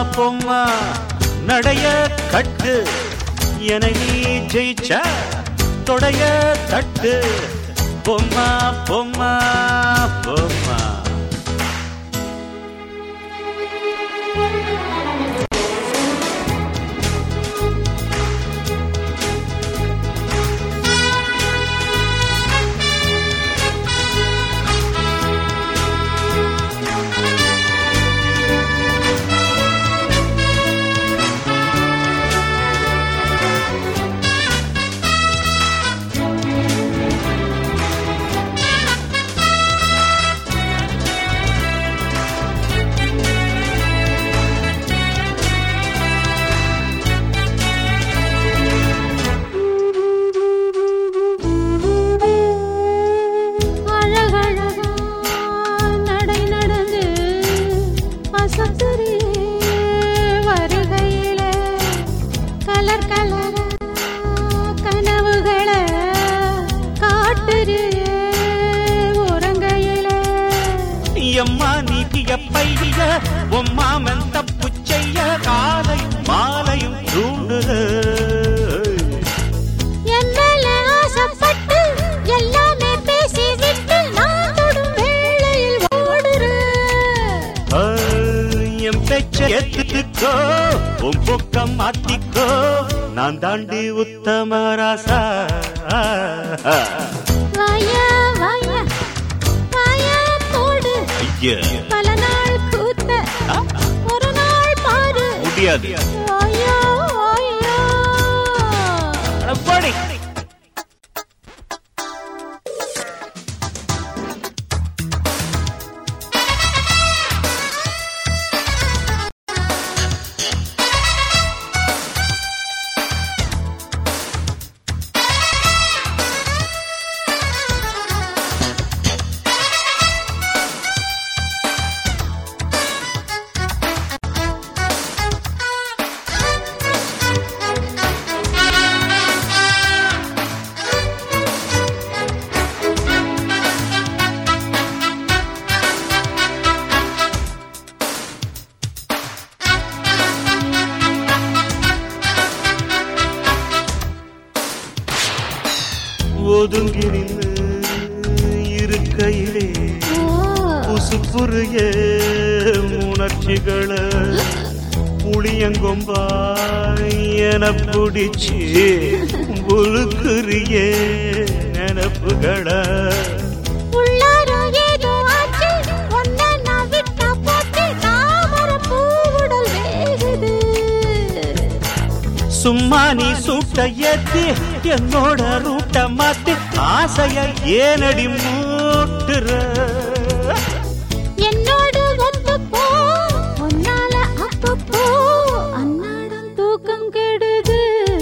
பொம்மா நடைய கட்டு என நீ ஜெயிச்ச தொடைய தட்டு பொம்மா பொம்மா பொம்மா அழகழகா நடை நடந்து அசத்துறியே வருகையில கலர் கலரா கனவுகளை காட்டுறியே உறங்கையில எம்மா நீட்டிய பைய உம்மா மெந்த புச்சைய காலையும் மாலையும் தூண்டுது என் மேல ஆசைப்பட்டு எல்லாமே பேசி விட்டு நான் தொடும் வேளையில் ஓடுறேன் ஆ, என் பேச்ச ஏத்துக்கோ உன் பக்கம் மாத்திக்கோ நான் தாண்டி உத்தம ராசா வாயா வாயா வாயா போடு ஐயா பல நாள் கூத்த ஒரு நாள் பாரு முடியாது வாயா வாயா போடி ஒதுங்கி நின்று இருக்கையிலே புசுப்புரிய உணர்ச்சிகளை புளியங்கொம்பாய் என பிடிச்சி உழுக்குறிய நினப்புகளை உள்ளார ஏதோ ஆச்சு ஒன்ன நான் விட்டா போச்சு தாமர பூவுடல் வேகுது சும்மா நீ சூட்ட ஏத்தி என்னோட ரூட்ட மாத்தி ஆசைய ஏனடி மூட்டுற என்னோடு ஒத்து போ உன்னால அப்பப்போ அன்னாடம் தூக்கம் கெடுது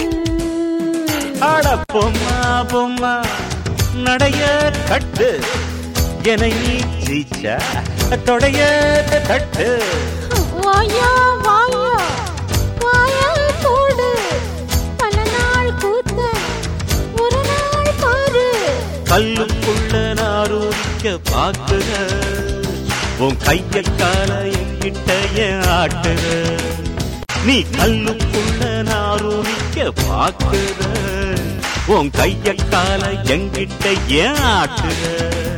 அட பொம்மா பொம்மா நடைய கட்டு என நீ ஜெயிச்ச தொடைய தட்டு வாயா வாயா வாயா போடு பல நாள் கூத்த ஒரு நாள் பாரு கல்லுக்குள்ள நாரூரிக்க பாக்குற உன் கைய கால என்கிட்ட ஏன் ஆட்டுற நீ கல்லுக்குள்ள நாரூரிக்க பாக்குற உன் கைய கால என்கிட்ட ஏன் ஆட்டுற